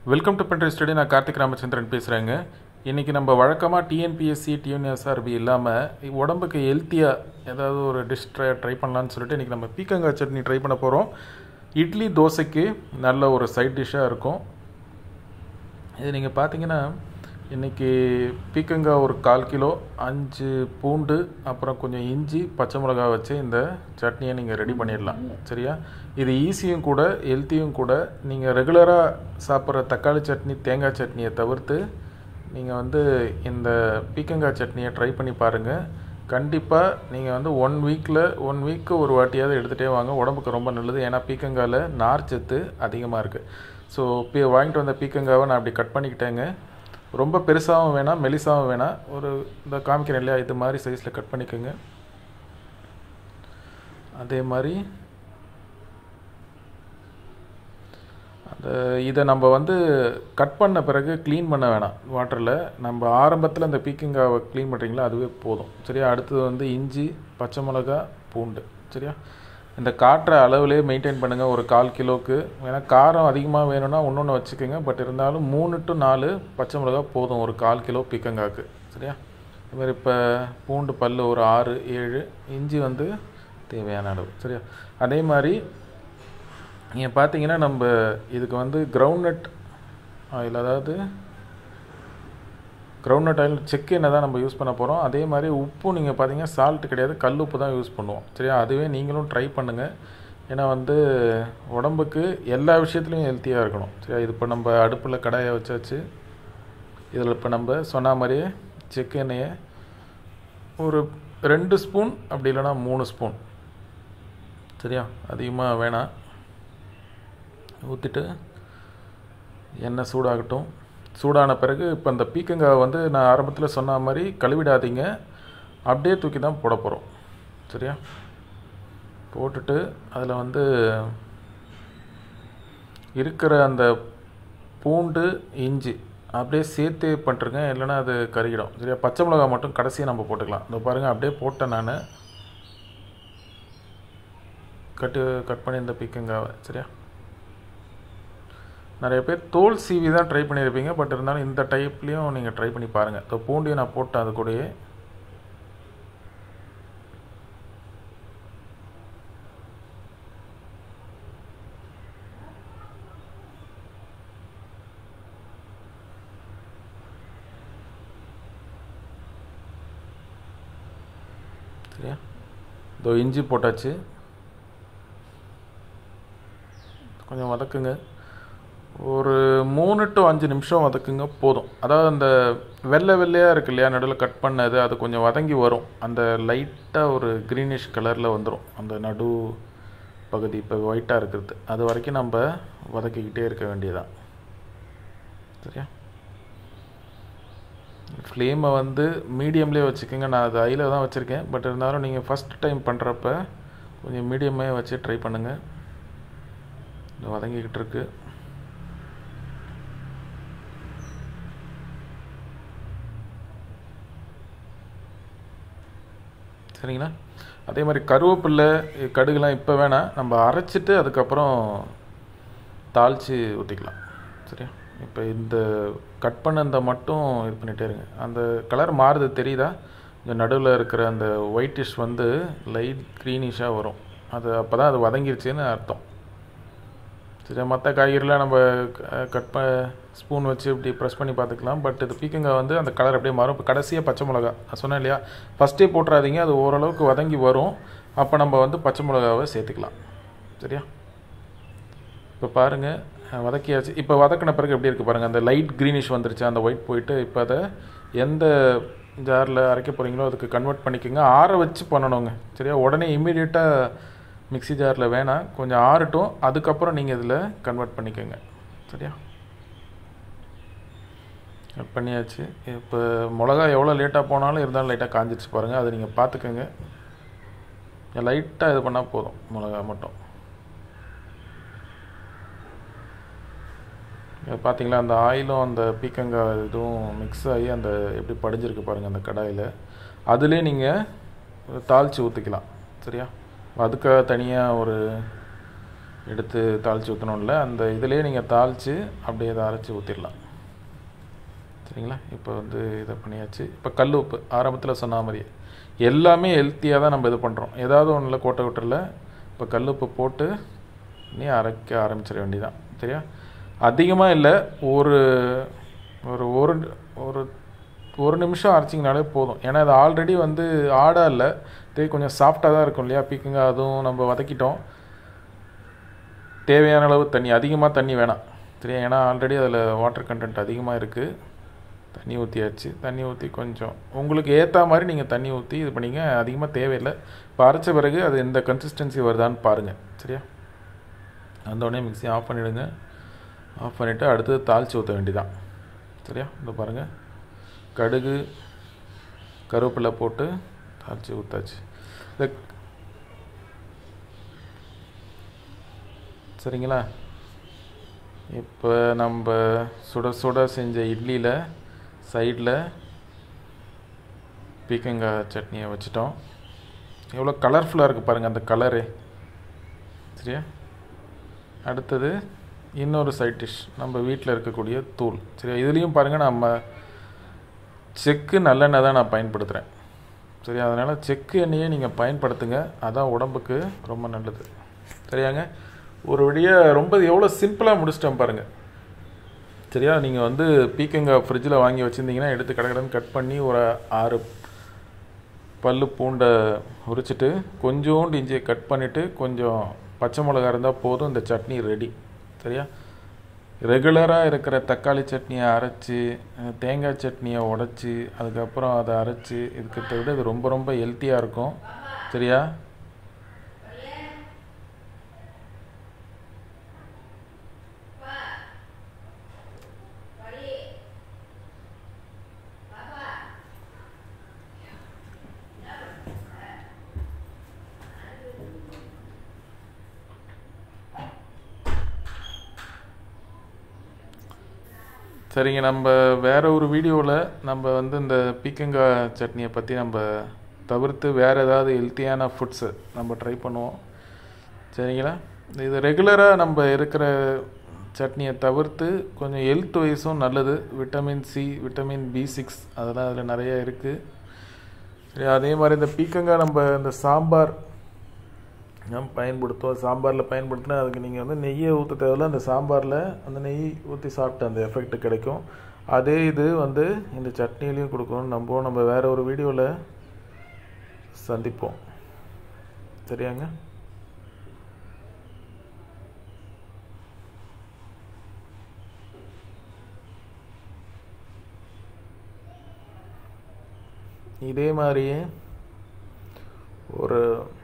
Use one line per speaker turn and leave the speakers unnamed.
welcome to பென்ட்ரி study நான் கார்த்திக் ராமச்சந்திரன் பேசுகிறேங்க இன்றைக்கி நம்ம வழக்கமாக டிஎன்பிஎஸ்சி டிஎன்எஸ்ஆர்பி இல்லாமல் உடம்புக்கு ஹெல்த்தியாக ஏதாவது ஒரு டிஷ் ட்ரை ட்ரை பண்ணலான்னு சொல்லிட்டு இன்றைக்கி நம்ம பீக்கங்காய் சட்னி ட்ரை பண்ண போகிறோம் இட்லி தோசைக்கு நல்ல ஒரு சைட் டிஷ்ஷாக இருக்கும் இது நீங்கள் பார்த்தீங்கன்னா இன்றைக்கி பீக்கங்காய் ஒரு கால் கிலோ அஞ்சு பூண்டு அப்புறம் கொஞ்சம் இஞ்சி பச்சை மிளகா வச்சு இந்த சட்னியை நீங்கள் ரெடி பண்ணிடலாம் சரியா இது ஈஸியும் கூட ஹெல்த்தியும் கூட நீங்கள் ரெகுலராக சாப்பிட்ற தக்காளி சட்னி தேங்காய் சட்னியை தவிர்த்து நீங்கள் வந்து இந்த பீக்கங்காய் சட்னியை ட்ரை பண்ணி பாருங்கள் கண்டிப்பாக நீங்கள் வந்து ஒன் வீக்கில் ஒன் வீக்கு ஒரு வாட்டியாவது எடுத்துகிட்டே வாங்க உடம்புக்கு ரொம்ப நல்லது ஏன்னா பீக்கங்காயில் நார் சத்து அதிகமாக இருக்குது ஸோ பீ வாங்கிட்டு வந்த பீக்கங்காவை நான் அப்படி கட் பண்ணிக்கிட்டேங்க ரொம்ப பெருசாகவும் வேணாம் மெலிசாகவும் வேணாம் ஒரு இந்த காமிக்கிறேன் இல்லையா இது மாதிரி சைஸில் கட் பண்ணிக்கோங்க அதே மாதிரி அந்த இதை நம்ம வந்து கட் பண்ண பிறகு க்ளீன் பண்ண வேணாம் வாட்டரில் நம்ம ஆரம்பத்தில் அந்த பீக்கிங்காவை க்ளீன் பண்ணுறீங்களா அதுவே போதும் சரியா அடுத்தது வந்து இஞ்சி பச்சை மிளகா பூண்டு சரியா இந்த காட்டுற அளவுலேயே மெயின்டைன் பண்ணுங்கள் ஒரு கால் கிலோவுக்கு ஏன்னா காரம் அதிகமாக வேணும்னா ஒன்று வச்சுக்கோங்க பட் இருந்தாலும் மூணு டு நாலு பச்சை மிளகா போதும் ஒரு கால் கிலோ பீக்கங்காக்கு சரியா இதுமாதிரி இப்போ பூண்டு பல் ஒரு ஆறு ஏழு இஞ்சி வந்து தேவையான அளவு சரியா அதே மாதிரி நீங்கள் பார்த்தீங்கன்னா நம்ம இதுக்கு வந்து கிரவுண்ட்நட் ஆயில் அதாவது கிரவுண்ட்நட் ஆயில் செக் எண்ணெய் தான் நம்ம யூஸ் பண்ண போகிறோம் அதே மாதிரி உப்பும் நீங்கள் பார்த்தீங்கன்னா சால்ட் கிடையாது கல் உப்பு தான் யூஸ் பண்ணுவோம் சரியா அதுவே நீங்களும் ட்ரை பண்ணுங்கள் ஏன்னா வந்து உடம்புக்கு எல்லா விஷயத்துலையும் ஹெல்த்தியாக இருக்கணும் சரியா இது இப்போ நம்ம அடுப்பில் கடாயை வச்சாச்சு இதில் இப்போ நம்ம சொன்ன மாதிரியே செக் எண்ணெயை ஒரு ரெண்டு ஸ்பூன் அப்படி இல்லைனா மூணு ஸ்பூன் சரியா அதிகமாக வேணாம் ஊற்றிட்டு எண்ணெய் சூடாகட்டும் சூடான பிறகு இப்போ இந்த பீக்கங்காய் வந்து நான் ஆரம்பத்தில் சொன்ன மாதிரி கழுவிடாதீங்க அப்படியே தூக்கி தான் போட போகிறோம் சரியா போட்டுட்டு அதில் வந்து இருக்கிற அந்த பூண்டு இஞ்சி அப்படியே சேர்த்து பண்ணிருங்க இல்லைன்னா அது கருகிடும் சரியா பச்சை மிளகா மட்டும் கடைசியாக நம்ம போட்டுக்கலாம் இந்த பாருங்கள் அப்படியே போட்டேன் நான் கட்டு கட் பண்ணி இந்த பீக்கங்காவை சரியா நிறைய பேர் தோல் சீவி தான் ட்ரை பண்ணியிருப்பீங்க பட் இருந்தாலும் இந்த டைப்லேயும் நீங்கள் ட்ரை பண்ணி பாருங்கள் இப்போ பூண்டியை நான் போட்டேன் அது கூடயே சரியா இதோ இஞ்சி போட்டாச்சு கொஞ்சம் வதக்குங்க ஒரு மூணு டு அஞ்சு நிமிஷம் வதக்குங்க போதும் அதாவது அந்த வெள்ளை வெள்ளையாக இருக்கு இல்லையா நடுவில் கட் பண்ணது அது கொஞ்சம் வதங்கி வரும் அந்த லைட்டாக ஒரு க்ரீனிஷ் கலரில் வந்துடும் அந்த நடு பகுதி இப்போ ஒயிட்டாக இருக்கிறது அது வரைக்கும் நம்ம வதக்கிக்கிட்டே இருக்க வேண்டியதான் சரியா ஃப்ளேமை வந்து மீடியம்லேயே வச்சுக்கோங்க நான் அது ஐயில் தான் வச்சுருக்கேன் பட் இருந்தாலும் நீங்கள் ஃபஸ்ட் டைம் பண்ணுறப்ப கொஞ்சம் மீடியமே வச்சு ட்ரை பண்ணுங்கள் வதங்கிக்கிட்டு இருக்கு சரிங்களா அதே மாதிரி கருவேப்பில்லை கடுகுலாம் இப்போ வேணாம் நம்ம அரைச்சிட்டு அதுக்கப்புறம் தாளித்து ஊற்றிக்கலாம் சரியா இப்போ இந்த கட் பண்ணதை மட்டும் இது பண்ணிகிட்டே இருங்க அந்த கலர் மாறுது தெரியுதா இந்த நடுவில் இருக்கிற அந்த ஒயிட்டிஷ் வந்து லைட் க்ரீனிஷாக வரும் அது அப்போ தான் அது வதங்கிருச்சுன்னு அர்த்தம் சரி மற்ற காய்கறிலாம் நம்ம கட் ப ஸ்பூன் வச்சு இப்படி ப்ரெஸ் பண்ணி பார்த்துக்கலாம் பட் இது பீக்கங்காய் வந்து அந்த கலர் அப்படியே மாறும் இப்போ கடைசியாக பச்சை மிளகா நான் சொன்னேன் இல்லையா ஃபஸ்ட்டே போட்டுறாதீங்க அது ஓரளவுக்கு வதங்கி வரும் அப்போ நம்ம வந்து பச்சை மிளகாவை சேர்த்துக்கலாம் சரியா இப்போ பாருங்கள் வதக்கியாச்சு இப்போ வதக்கின பிறகு எப்படி இருக்குது பாருங்கள் அந்த லைட் க்ரீனிஷ் வந்துருச்சு அந்த ஒயிட் போயிட்டு இப்போ அதை எந்த ஜாரில் அரைக்க போகிறீங்களோ அதுக்கு கன்வெர்ட் பண்ணிக்கோங்க ஆற வச்சு பண்ணணுங்க சரியா உடனே இம்மீடியட்டாக மிக்சி ஜாரில் வேணாம் கொஞ்சம் ஆறட்டும் அதுக்கப்புறம் நீங்கள் இதில் கன்வெர்ட் பண்ணிக்கோங்க சரியா கட் பண்ணியாச்சு இப்போ மிளகா எவ்வளோ லேட்டாக போனாலும் இருந்தாலும் லைட்டாக காஞ்சிச்சு பாருங்கள் அதை நீங்கள் பார்த்துக்கோங்க லைட்டாக இது பண்ணால் போதும் மிளகா மட்டும் பார்த்தீங்களா அந்த ஆயிலும் அந்த பீக்கங்காய் இதுவும் மிக்ஸ் ஆகி அந்த எப்படி படிஞ்சிருக்கு பாருங்கள் அந்த கடாயில் அதுலேயே நீங்கள் தாளித்து ஊற்றிக்கலாம் சரியா அதுக்காக தனியாக ஒரு எடுத்து தாளித்து ஊற்றணும்ல அந்த இதிலே நீங்கள் தாளித்து அப்படியே இதை அரைச்சி ஊற்றிடலாம் சரிங்களா இப்போ வந்து இதை பண்ணியாச்சு இப்போ கல் உப்பு ஆரம்பத்தில் சொன்ன மாதிரி எல்லாமே ஹெல்த்தியாக தான் நம்ம இது பண்ணுறோம் ஏதாவது ஒன்றில் கோட்டை விட்டுறல இப்போ கல் உப்பு போட்டு நீ அரைக்க ஆரம்பிச்சிட வேண்டியதான் சரியா அதிகமாக இல்லை ஒரு ஒரு ஒரு ஒரு ஒரு நிமிஷம் அரைச்சிங்கனாலே போதும் ஏன்னா அது ஆல்ரெடி வந்து ஆடாக இல்லை இதே கொஞ்சம் சாஃப்டாக தான் இருக்கும் இல்லையா பீக்குங்க அதுவும் நம்ம வதக்கிட்டோம் தேவையான அளவு தண்ணி அதிகமாக தண்ணி வேணாம் சரியா ஏன்னா ஆல்ரெடி அதில் வாட்டர் கண்டென்ட் அதிகமாக இருக்குது தண்ணி ஊற்றியாச்சு தண்ணி ஊற்றி கொஞ்சம் உங்களுக்கு ஏற்ற மாதிரி நீங்கள் தண்ணி ஊற்றி இது பண்ணிங்க அதிகமாக தேவையில்லை இப்போ அரைச்ச பிறகு அது இந்த கன்சிஸ்டன்சி வருதான்னு பாருங்கள் சரியா அந்த உடனே மிக்ஸி ஆஃப் பண்ணிவிடுங்க ஆஃப் பண்ணிவிட்டு அடுத்தது தாளித்து ஊற்ற வேண்டியதான் சரியா இந்த பாருங்கள் கடுகு கருவேப்பிலை போட்டு தாளித்து ஊற்றாச்சு இந்த சரிங்களா இப்போ நம்ம சுட சுட செஞ்ச இட்லியில் சைடில் பீக்கங்காய் சட்னியை வச்சுட்டோம் எவ்வளோ கலர்ஃபுல்லாக இருக்குது பாருங்கள் அந்த கலரு சரியா அடுத்தது இன்னொரு சைட் டிஷ் நம்ம வீட்டில் இருக்கக்கூடிய தூள் சரியா இதுலேயும் பாருங்கள் நம்ம செக்கு நல்லெண்ணெய் தான் நான் பயன்படுத்துகிறேன் சரி அதனால் செக்கு எண்ணெயை நீங்கள் பயன்படுத்துங்க அதான் உடம்புக்கு ரொம்ப நல்லது சரியாங்க ஒரு வழியை ரொம்ப எவ்வளோ சிம்பிளாக முடிச்சிட்டேன் பாருங்கள் சரியா நீங்கள் வந்து பீக்கங்காய் ஃப்ரிட்ஜில் வாங்கி வச்சுருந்தீங்கன்னா எடுத்து கடகடன்னு கட் பண்ணி ஒரு ஆறு பல் பூண்டை உரிச்சிட்டு கொஞ்சோண்டு இஞ்சியை கட் பண்ணிவிட்டு கொஞ்சம் பச்சை மிளகா இருந்தால் போதும் இந்த சட்னி ரெடி சரியா ரெகுலராக இருக்கிற தக்காளி சட்னியை அரைச்சி தேங்காய் சட்னியை உடச்சி அதுக்கப்புறம் அதை அரைச்சி இதுக்கிட்ட விட இது ரொம்ப ரொம்ப ஹெல்த்தியாக இருக்கும் சரியா சரிங்க நம்ம வேற ஒரு வீடியோவில் நம்ம வந்து இந்த பீக்கங்காய் சட்னியை பற்றி நம்ம தவிர்த்து வேறு ஏதாவது ஹெல்த்தியான ஃபுட்ஸு நம்ம ட்ரை பண்ணுவோம் சரிங்களா இது ரெகுலராக நம்ம இருக்கிற சட்னியை தவிர்த்து கொஞ்சம் ஹெல்த் வைஸும் நல்லது vitamin C vitamin B six அதெல்லாம் அதில் நிறைய இருக்குது சரி அதே மாதிரி இந்த பீக்கங்காய் நம்ம இந்த சாம்பார் நம்ம பயன்படுத்துவோம் சாம்பாரில் பயன்படுத்தினா அதுக்கு நீங்கள் வந்து நெய்யை ஊற்ற தேவையில்ல அந்த சாம்பாரில் அந்த நெய் ஊற்றி சாப்பிட்ட அந்த எஃபெக்ட் கிடைக்கும் அதே இது வந்து இந்த சட்னிலையும் கொடுக்கணும் நம்ம நம்ம வேற ஒரு வீடியோவில் சந்திப்போம் சரியாங்க இதே மாதிரியே ஒரு